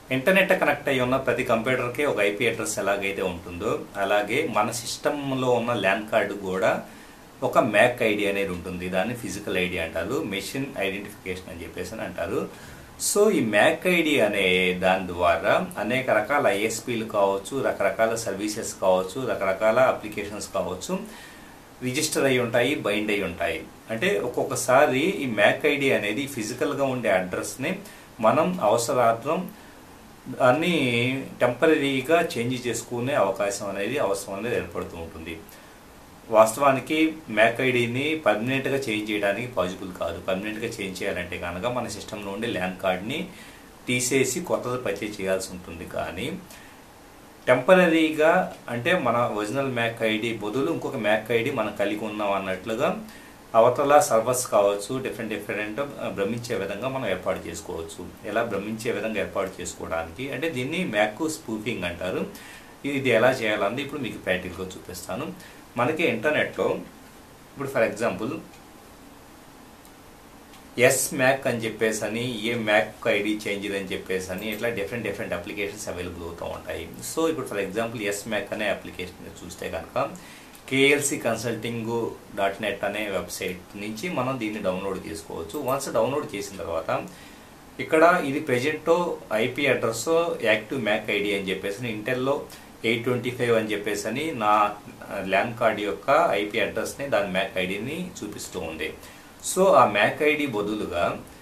internet connect అయి ఉన్న ప్రతి కంప్యూటర్కి ఒక ఐపీ అడ్రస్ ఎలాగైతే ఉంటుందో అలాగే మన సిస్టంలో ఉన్న ల్యాన్ కార్డు కూడా ఒక మ్యాక్ ఐడి అనేది ఉంటుంది దాన్ని ఫిజికల్ ఐడి అంటారు మెషిన్ ఐడెంటిఫికేషన్ అని చెప్పేసి అని అంటారు సో ఈ మ్యాక్ ఐడి అనే దాని ద్వారా అనేక రకాల ఐఎస్పీలు కావచ్చు రకరకాల సర్వీసెస్ కావచ్చు రకరకాల అప్లికేషన్స్ కావచ్చు రిజిస్టర్ అయి ఉంటాయి బైండ్ అయి ఉంటాయి అంటే ఒక్కొక్కసారి ఈ మ్యాక్ ఐడి అనేది ఫిజికల్గా ఉండే అడ్రస్ని మనం అవసరార్థం దాన్ని టెంపరీగా చేంజ్ చేసుకునే అవకాశం అనేది అవసరం అనేది ఏర్పడుతూ ఉంటుంది వాస్తవానికి మ్యాక్ ఐడిని పర్మనెంట్గా చేంజ్ చేయడానికి పాసిబుల్ కాదు పర్మనెంట్గా చేంజ్ చేయాలంటే కనుక మన సిస్టంలో ఉండే ల్యాన్ కార్డ్ని తీసేసి కొత్తది పర్చేజ్ చేయాల్సి ఉంటుంది కానీ టెంపరీగా అంటే మన ఒరిజినల్ మ్యాక్ ఐడి బదులు ఇంకొక మ్యాక్ ఐడి మనం కలిగి ఉన్నాం అన్నట్లుగా అవతల సర్వర్స్ కావచ్చు డిఫరెంట్ డిఫరెంట్ భ్రమించే విధంగా మనం ఏర్పాటు చేసుకోవచ్చు ఎలా భ్రమించే విధంగా ఏర్పాటు చేసుకోవడానికి అంటే దీన్ని మ్యాక్ స్పూఫింగ్ అంటారు ఇది ఎలా చేయాలని ఇప్పుడు మీకు ప్రాక్టికల్గా చూపిస్తాను మనకి ఇంటర్నెట్లో ఇప్పుడు ఫర్ ఎగ్జాంపుల్ ఎస్ మ్యాక్ అని చెప్పేసి అని ఏ మ్యాక్ ఐడి చేంజ్ అని చెప్పేసి అని ఇట్లా డిఫరెంట్ డిఫరెంట్ అప్లికేషన్స్ అవైలబుల్ అవుతూ ఉంటాయి సో ఇప్పుడు ఫర్ ఎగ్జాంపుల్ ఎస్ మ్యాక్ అనే అప్లికేషన్ చూస్తే కనుక కేఎల్సి కన్సల్టింగ్ డాట్ నెట్ అనే వెబ్సైట్ నుంచి మనం దీన్ని డౌన్లోడ్ చేసుకోవచ్చు వన్స్ డౌన్లోడ్ చేసిన తర్వాత ఇక్కడ ఇది present IP address active mac I D అని చెప్పేసి ఇంటెల్లో ఎయిట్ ట్వంటీ ఫైవ్ అని చెప్పేసి అని నా ల్యాండ్ కార్డ్ యొక్క ఐపీ అడ్రస్ని దాని మ్యాక్ ఐడిని చూపిస్తూ ఉంది సో ఆ మ్యాక్ ఐడి బదులుగా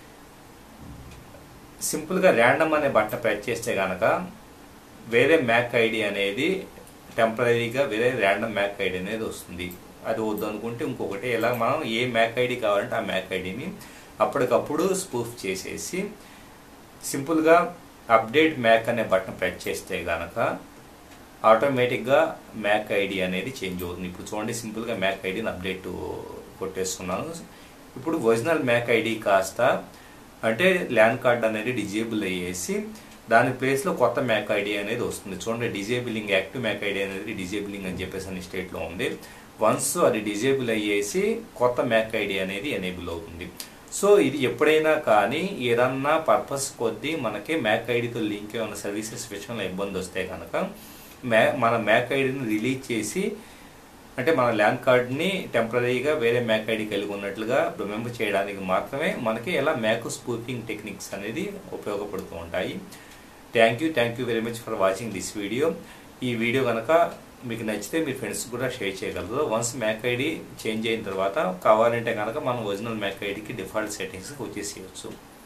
సింపుల్గా ర్యాండమ్ అనే బట్ట ప్రెస్ చేస్తే కనుక వేరే మ్యాక్ ఐడి అనేది టెంపరీగా వేరే ర్యాండమ్ మ్యాక్ ఐడి అనేది వస్తుంది అది వద్దు అనుకుంటే ఇంకొకటి ఇలా మనం ఏ మ్యాక్ ఐడి కావాలంటే ఆ మ్యాక్ ఐడిని అప్పటికప్పుడు స్పూఫ్ చేసేసి సింపుల్గా అప్డేట్ మ్యాక్ అనే బటన్ ప్రెస్ చేస్తే కనుక ఆటోమేటిక్గా మ్యాక్ ఐడి అనేది చేంజ్ అవుతుంది ఇప్పుడు చూడండి సింపుల్గా మ్యాక్ ఐడిని అప్డేట్ కొట్టేస్తున్నాను ఇప్పుడు ఒరిజినల్ మ్యాక్ ఐడి కాస్త అంటే ల్యాండ్ కార్డ్ అనేది డిజేబుల్ అయ్యేసి దాని ప్లేస్లో కొత్త మ్యాక్ ఐడి అనేది వస్తుంది చూడండి డిజేబులింగ్ యాక్టివ్ మ్యాక్ ఐడి అనేది డిజేబులింగ్ అని చెప్పేసి అని స్టేట్లో ఉంది వన్స్ అది డిజేబుల్ అయ్యేసి కొత్త మ్యాక్ ఐడి అనేది ఎనేబుల్ అవుతుంది సో ఇది ఎప్పుడైనా కానీ ఏదన్నా పర్పస్ కొద్దీ మనకి మ్యాక్ ఐడితో లింక్ ఉన్న సర్వీసెస్ విషయంలో ఇబ్బంది వస్తే కనుక మ్యా మన మ్యాక్ ఐడిని రిలీజ్ చేసి అంటే మన ల్యాండ్ కార్డ్ని టెంపరీగా వేరే మ్యాక్ ఐడి కలిగి ఉన్నట్లుగా రిమెంబర్ చేయడానికి మాత్రమే మనకి ఇలా మ్యాక్ స్పూఫింగ్ టెక్నిక్స్ అనేది ఉపయోగపడుతూ ఉంటాయి thank you thank you very much for watching this video ఈ వీడియో కనుక మీకు నచ్చితే మీ ఫ్రెండ్స్ కూడా షేర్ చేయగలరు వన్స్ మ్యాక్ ఐడి చేంజ్ అయిన తర్వాత కావాలంటే కనుక మనం ఒరిజినల్ మ్యాక్ ఐడికి డిఫాల్ట్ సెట్టింగ్స్ వచ్చేసేయచ్చు